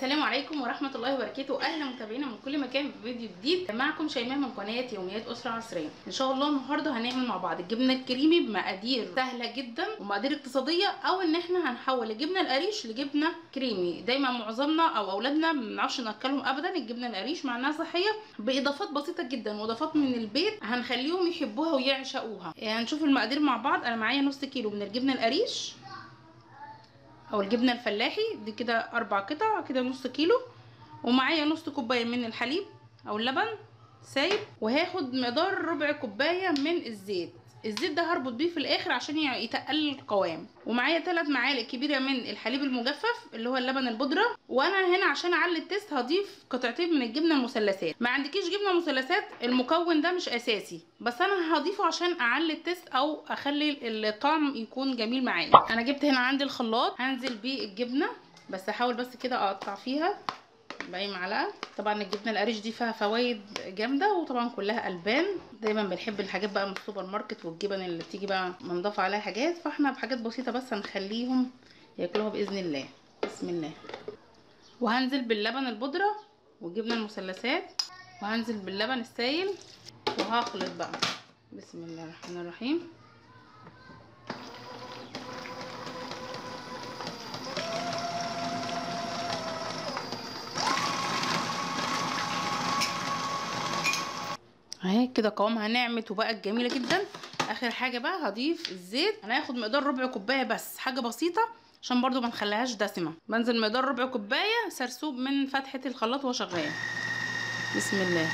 السلام عليكم ورحمة الله وبركاته أهلا متابعينا من كل مكان في فيديو جديد معكم شيماء من قناة يوميات أسرة عصرية إن شاء الله النهاردة هنعمل مع بعض الجبنة الكريمي بمقادير سهلة جدا ومقادير اقتصادية أو إن إحنا هنحول الجبنة القريش لجبنة كريمي دايما معظمنا أو أولادنا ما بنعرفش ناكلهم أبدا الجبنة القريش مع إنها صحية بإضافات بسيطة جدا وإضافات من البيت هنخليهم يحبوها ويعشقوها هنشوف المقادير مع بعض أنا معايا نص كيلو من الجبنة القريش او الجبنه الفلاحي دي كده اربع قطع كده نص كيلو ومعايا نص كوبايه من الحليب او اللبن سايب وهاخد مقدار ربع كوبايه من الزيت الزيت ده هربط بيه في الاخر عشان يتقل القوام ومعايا ثلاث معالق كبيره من الحليب المجفف اللي هو اللبن البودره وانا هنا عشان اعلي التيست هضيف قطعتين من الجبنه المثلثات ما عندكيش جبنه مثلثات المكون ده مش اساسي بس انا هضيفه عشان اعلي التيست او اخلي الطعم يكون جميل معايا انا جبت هنا عندي الخلاط هنزل بيه الجبنه بس هحاول بس كده اقطع فيها باقي معلقه طبعا الجبنه القريش دي فيها فوائد جامده وطبعا كلها البان دايما بنحب الحاجات بقى من السوبر ماركت والجبن اللي بتيجي بقى منضاف عليها حاجات فاحنا بحاجات بسيطه بس هنخليهم ياكلوها باذن الله بسم الله وهنزل باللبن البودره والجبنه المثلثات وهنزل باللبن السايل وهخلط بقى بسم الله الرحمن الرحيم اهي كده قوامها نعمت وبقت جميله جدا اخر حاجه بقى هضيف الزيت انا هاخد مقدار ربع كوبايه بس حاجه بسيطه عشان برضو ما نخليهاش دسمه بنزل مقدار ربع كوبايه سرسوب من فتحه الخلاط وهو شغال بسم الله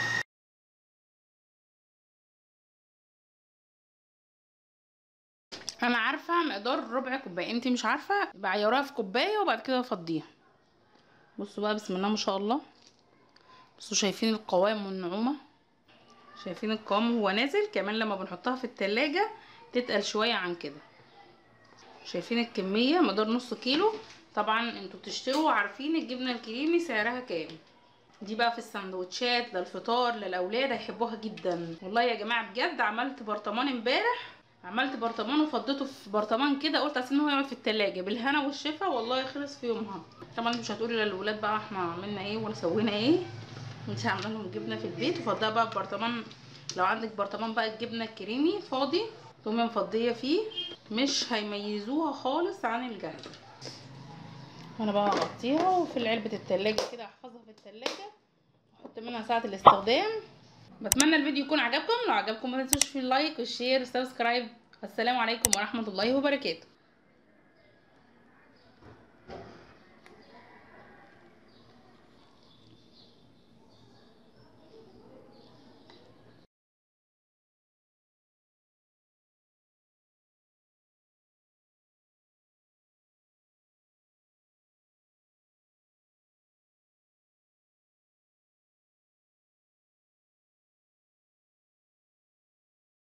انا عارفه مقدار ربع كوبايه انت مش عارفه بعيروها في كوبايه وبعد كده افضيها بصوا بقى بسم الله ما شاء الله بصوا شايفين القوام والنعومه شايفين القوام وهو نازل كمان لما بنحطها في التلاجة تتقل شوية عن كده شايفين الكمية مقدار نص كيلو طبعا انتوا بتشتروا عارفين الجبنة الكريمي سعرها كام دي بقى في السندوتشات للفطار للاولاد هيحبوها جدا والله يا جماعه بجد عملت برطمان امبارح عملت برطمان وفضيته في برطمان كده قلت عشان هو يقعد في التلاجة بالهنا والشفا والله خلص في يومها طبعا مش هتقولي للولاد بقى احنا عملنا ايه ولا سوينا ايه انت عامله لهم جبنه في البيت وفضيها بقى ببرطمان لو عندك برطمان بقى الجبنه الكريمي فاضي تقومي مفضيه فيه مش هيميزوها خالص عن الجاهز وانا بقى هغطيها وفي علبه التلاجة كده احفظها في التلاجة واحط منها ساعه الاستخدام بتمنى الفيديو يكون عجبكم لو عجبكم ما تنسوش في اللايك والشير والسبسكرايب السلام عليكم ورحمه الله وبركاته